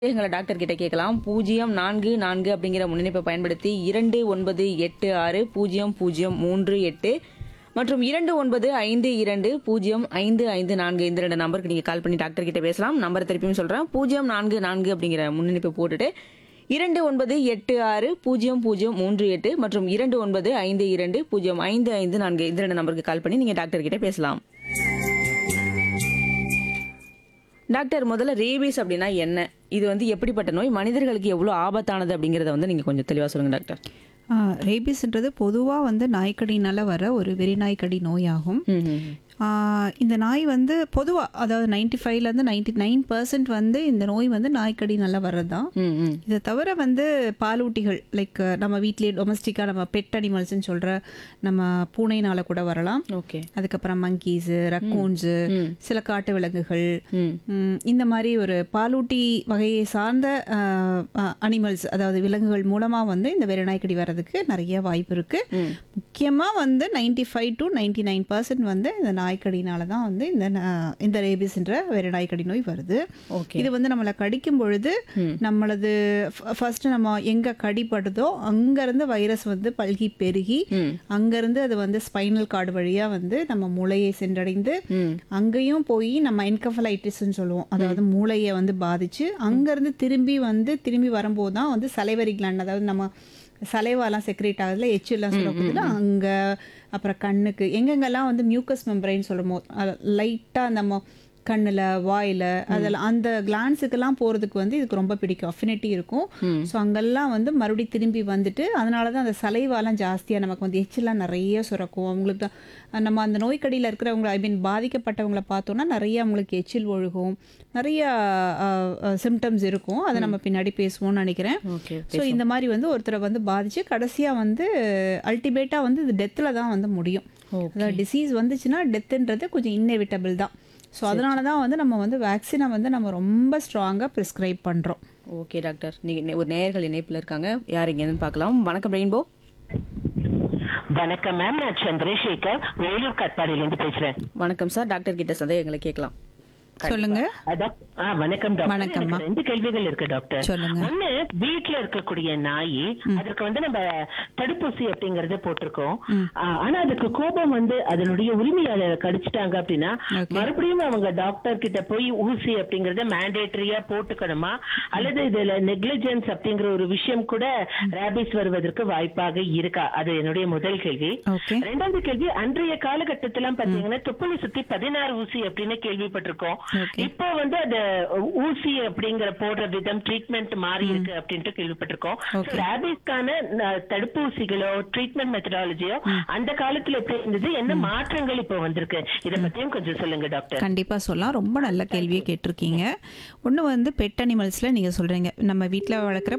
சந்தேகங்களை டாக்டர் கிட்ட கேட்கலாம் பூஜ்ஜியம் நான்கு நான்கு அப்படிங்கிற முன்னிணைப்பை பயன்படுத்தி இரண்டு ஒன்பது எட்டு ஆறு பூஜ்ஜியம் பூஜ்ஜியம் மூன்று எட்டு மற்றும் இரண்டு ஒன்பது ஐந்து இரண்டு பூஜ்ஜியம் ஐந்து ஐந்து நான்கு இந்த ரெண்டு நம்பருக்கு நீங்க கால் பண்ணி டாக்டர் கிட்ட பேசலாம் நம்பர் திருப்பியும் சொல்றேன் பூஜ்ஜியம் நான்கு நான்கு அப்படிங்கிற முன்னிணைப்பை போட்டுட்டு இரண்டு ஒன்பது எட்டு ஆறு பூஜ்ஜியம் பூஜ்ஜியம் மூன்று எட்டு மற்றும் இரண்டு ஒன்பது ஐந்து இரண்டு பூஜ்ஜியம் ஐந்து ஐந்து நான்கு இந்த ரெண்டு நம்பருக்கு கால் பண்ணி நீங்க டாக்டர் கிட்ட பேசலாம் டாக்டர் முதல்ல ரேபீஸ் அப்படின்னா என்ன இது வந்து எப்படிப்பட்ட நோய் மனிதர்களுக்கு எவ்வளவு ஆபத்தானது அப்படிங்கறத வந்து நீங்க கொஞ்சம் தெளிவா சொல்லுங்க டாக்டர் ரேபிஸ்ன்றது பொதுவாக வந்து நாய்க்கடினால வர ஒரு வெறிநாய்க்கடி நோயாகும் ஆ, இந்த நாய் வந்து பொதுவாக அதாவது நைன்டி ஃபைவ்லேருந்து நைன்டி நைன் பர்சன்ட் வந்து இந்த நோய் வந்து நாய்க்கடினால வர்றது தான் ம் ம் இதை தவிர வந்து பாலூட்டிகள் லைக் நம்ம வீட்லேயே டொமஸ்டிக்காக நம்ம பெட் அனிமல்ஸ்னு சொல்கிற நம்ம பூனைனால கூட வரலாம் ஓகே அதுக்கப்புறம் மங்கீஸு ரக்கூன்ஸு சில காட்டு விலங்குகள் ம் ம், இந்த மாதிரி ஒரு பாலூட்டி வகையை சார்ந்த அனிமல்ஸ் அதாவது விலங்குகள் மூலமாக வந்து இந்த வெறிநாய்க்கடி வர்றதுக்கு நிறைய வாய்ப்பு இருக்குது முக்கியமாக வந்து ninety five to ninety nine percent வந்து இந்த நாய்க்கடினால தான் வந்து இந்த ந- இந்த ரேபிஸ்ன்ற வெறிநாய்க்கடி நோய் வருது ஓகே இது வந்து நம்மளை கடிக்கும் பொழுது நம்மளது ஃபர்ஸ்ட் நம்ம எங்க கடிப்படுதோ அங்கிருந்து வைரஸ் வந்து பல்கி பெருகி அங்கிருந்து அது வந்து ஸ்பைனல் கார்டு வழியா வந்து நம்ம மூளையை சென்றடைந்து அங்கேயும் போய் நம்ம என்கஃபலைட்டிஸ்ன்னு சொல்லுவோம் அதாவது மூளையை வந்து பாதிச்சு அங்கிருந்து திரும்பி வந்து திரும்பி வரும்போது தான் வந்து சலைவரி கிளாண்ட் அதாவது நம்ம சலைவாலாம் செக்ரேட் ஆகுதுல எச்சில்லாம் சுரக்குதுல அங்க அப்புறம் கண்ணுக்கு எங்கெங்கெல்லாம் வந்து மியூக்கஸ் மெம்பரைன்னு சொல்லுமோ லைட்டாக நம்ம கண்ணில் வாயில் அதெல்லாம் அந்த கிளான்ஸுக்கெல்லாம் போகிறதுக்கு வந்து இதுக்கு ரொம்ப பிடிக்கும் அஃபினிட்டி இருக்கும் ஸோ அங்கெல்லாம் வந்து மறுபடியும் திரும்பி வந்துட்டு அதனால தான் அந்த சலைவாலாம் ஜாஸ்தியாக நமக்கு வந்து எச்செல்லாம் நிறைய சுரக்கும் அவங்களுக்கு தான் நம்ம அந்த நோய்க்கடியில் இருக்கிறவங்க ஐ மீன் பாதிக்கப்பட்டவங்கள பார்த்தோன்னா நிறைய அவங்களுக்கு எச்சில் ஒழுகும் நிறைய சிம்டம்ஸ் இருக்கும் அதை நம்ம பின்னாடி பேசுவோம்னு நினைக்கிறேன் ஓகே ஸோ இந்த மாதிரி வந்து ஒருத்தரை வந்து பாதிச்சு கடைசியாக வந்து அல்டிமேட்டாக வந்து இது டெத்தில் தான் வந்து முடியும் அதாவது டிசீஸ் வந்துச்சுன்னா டெத்துன்றது கொஞ்சம் இன்னெவிட்டபிள் தான் ஸோ அதனால தான் வந்து நம்ம வந்து வேக்சினை வந்து நம்ம ரொம்ப ஸ்ட்ராங்காக ப்ரிஸ்கிரைப் பண்ணுறோம் ஓகே டாக்டர் நீங்க நே- ஒரு நேயர்கள் இணைப்புல இருக்காங்க யார் இங்கன்னு பார்க்கலாம் வணக்கம் ரெயின்போ வணக்கம் மேம் நான் சந்திரசேகர் வேலூர் கட்பாடியில இருந்து பேசுறேன் வணக்கம் சார் டாக்டர் கிட்ட சந்தேகங்களை கேட்கலாம் சொல்லுங்க அதான் ஆ, வணக்கம் டாக்டர் வணக்கம்மா. எனக்கு ரெண்டு கேள்விகள் இருக்கு டாக்டர் சொல்லுங்க. ஒண்ணு வீட்ல இருக்கக்கூடிய நாய் அதற்கு வந்து நம்ம தடுப்பூசி அப்படிங்கறத போட்டிருக்கோம் ஆ, ஆனா அதுக்கு கோபம் வந்து அதனுடைய உரிமையாளர் கடிச்சிட்டாங்க அப்படின்னா Okay. மறுபடியும் அவங்க டாக்டர் கிட்ட போய் ஊசி அப்படிங்கறத மேண்டேட்டரியா போட்டுக்கணுமா அல்லது இதுல நெக்லிஜென்ஸ் அப்படிங்கிற ஒரு விஷயம் கூட ரேபிஸ் வருவதற்கு வாய்ப்பாக இருக்கா அது என்னுடைய முதல் கேள்வி ஓகே ரெண்டாவது கேள்வி அன்றைய காலகட்டத்தில பாத்தீங்கன்னா தொப்புளை சுத்தி பதினாறு ஊசி அப்படின்னு கேள்விப்பட்டிருக்கோம் Okay. இப்போ வந்து அது ஊசி அப்படிங்கிற போடுற விதம் ட்ரீட்மெண்ட் மாறி இருக்கு அப்படின்ட்டு கேள்விப்பட்டிருக்கோம் Okay. ரேபிஸ்க்கான தடுப்பூசிகளோ ட்ரீட்மெண்ட் மெத்தடாலஜியோ அந்த காலத்துல எப்படி இருந்தது என்ன மாற்றங்கள் இப்போ வந்திருக்கு இத பத்தியும் கொஞ்சம் சொல்லுங்க டாக்டர் கண்டிப்பாக சொல்லலாம் ரொம்ப நல்ல கேள்வியை கேட்டிருக்கீங்க ஒன்று வந்து பெட் அனிமல்ஸில் நீங்கள் சொல்கிறீங்க நம்ம வீட்டில் வளர்க்குற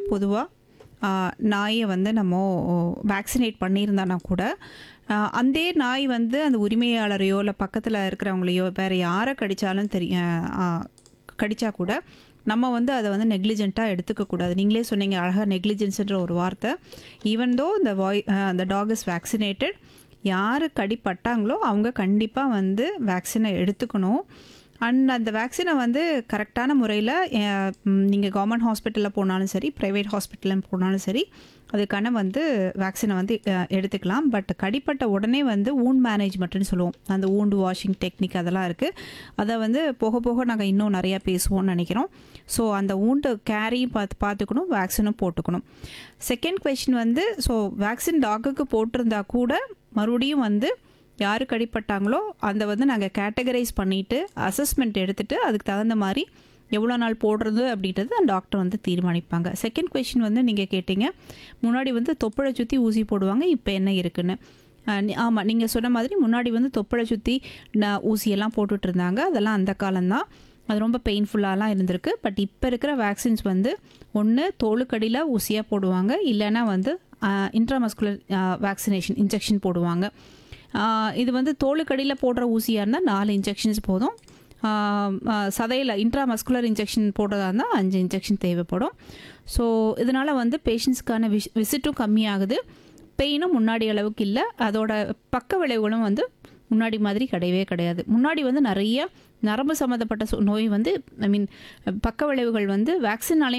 பொதுவாக நாயை வந்து நம்ம வேக்சினேட் பண்ணியிருந்தானா கூட ஆ, அந்த நாய் வந்து அந்த உரிமையாளரையோ இல்லை பக்கத்தில் இருக்கிறவங்களையோ வேறு யாரை கடித்தாலும் தெரியும் கடிச்சா கூட நம்ம வந்து அதை வந்து நெக்லிஜென்ட்டாக எடுத்துக்கக்கூடாது நீங்களே சொன்னீங்க அழகாக நெக்லிஜென்ஸ்ன்ற ஒரு வார்த்தை ஈவன் தோ இந்த வாய் அந்த டாக் இஸ் வேக்சினேட்டட் யார் கடிப்பட்டாங்களோ அவங்க கண்டிப்பாக வந்து வேக்சினை எடுத்துக்கணும் அண்ட் அந்த வேக்சினை வந்து கரெக்டான முறையில் நீங்கள் கவர்மெண்ட் ஹாஸ்பிட்டலில் போனாலும் சரி ப்ரைவேட் ஹாஸ்பிட்டலில் போனாலும் சரி அதுக்கான வந்து வேக்சினை வந்து அஹ், எடுத்துக்கலாம் பட் கடிப்பட்ட உடனே வந்து ஊண்ட் மேனேஜ்மெண்ட்னு சொல்லுவோம் அந்த ஊண்டு வாஷிங் டெக்னிக் அதெல்லாம் இருக்குது அதை வந்து போக போக நாங்கள் இன்னும் நிறையா பேசுவோம்னு நினைக்கிறோம் ஸோ அந்த ஊண்டு கேரியும் பார்த்து பார்த்துக்கணும் வேக்சினும் போட்டுக்கணும் செகண்ட் கொஷின் வந்து ஸோ வேக்சின் டாக்குக்கு போட்டிருந்தா கூட மறுபடியும் வந்து யார் கடிப்பட்டாங்களோ அந்த வந்து நாங்கள் கேட்டகரைஸ் பண்ணிவிட்டு அசஸ்மெண்ட் எடுத்துகிட்டு அதுக்கு தகுந்த மாதிரி எவ்வளோ நாள் போடுறது அப்படின்றது அந்த டாக்டர் வந்து தீர்மானிப்பாங்க செகண்ட் கொஷின் வந்து நீங்கள் கேட்டீங்க முன்னாடி வந்து தொப்புளை சுற்றி ஊசி போடுவாங்க இப்போ என்ன இருக்குன்னு ஆமாம் நீங்கள் சொன்ன மாதிரி முன்னாடி வந்து தொப்புளை சுற்றி ந- ஊசியெல்லாம் போட்டுட்டு இருந்தாங்க அதெல்லாம் அந்த காலம்தான் அது ரொம்ப பெயின்ஃபுல்லாலாம் இருந்திருக்கு பட் இப்போ இருக்கிற வேக்சின்ஸ் வந்து ஒன்று தோலுக்கடியில் ஊசியாக போடுவாங்க இல்லைன்னா வந்து இன்ட்ராமஸ்குலர் வேக்சினேஷன் இன்ஜெக்ஷன் போடுவாங்க ஆஹ் இது வந்து தோலுக்கடியில் போடுற ஊசியாக இருந்தால் நாலு இன்ஜெக்ஷன்ஸ் போதும் சதையில் இன்ட்ராமஸ்குலர் இன்ஜெக்ஷன் போடுறதா இருந்தால் அஞ்சு இன்ஜெக்ஷன் தேவைப்படும் ஸோ இதனால் வந்து பேஷண்ட்ஸ்க்கான விஷ் விசிட்டும் கம்மியாகுது பெயினும் முன்னாடி அளவுக்கு இல்லை அதோட பக்க விளைவுகளும் வந்து முன்னாடி மாதிரி கிடையவே கிடையாது முன்னாடி வந்து நிறைய நரம்பு சம்மந்தப்பட்ட சு- நோய் வந்து ஐ மீன் பக்க விளைவுகள் வந்து வேக்சினாலே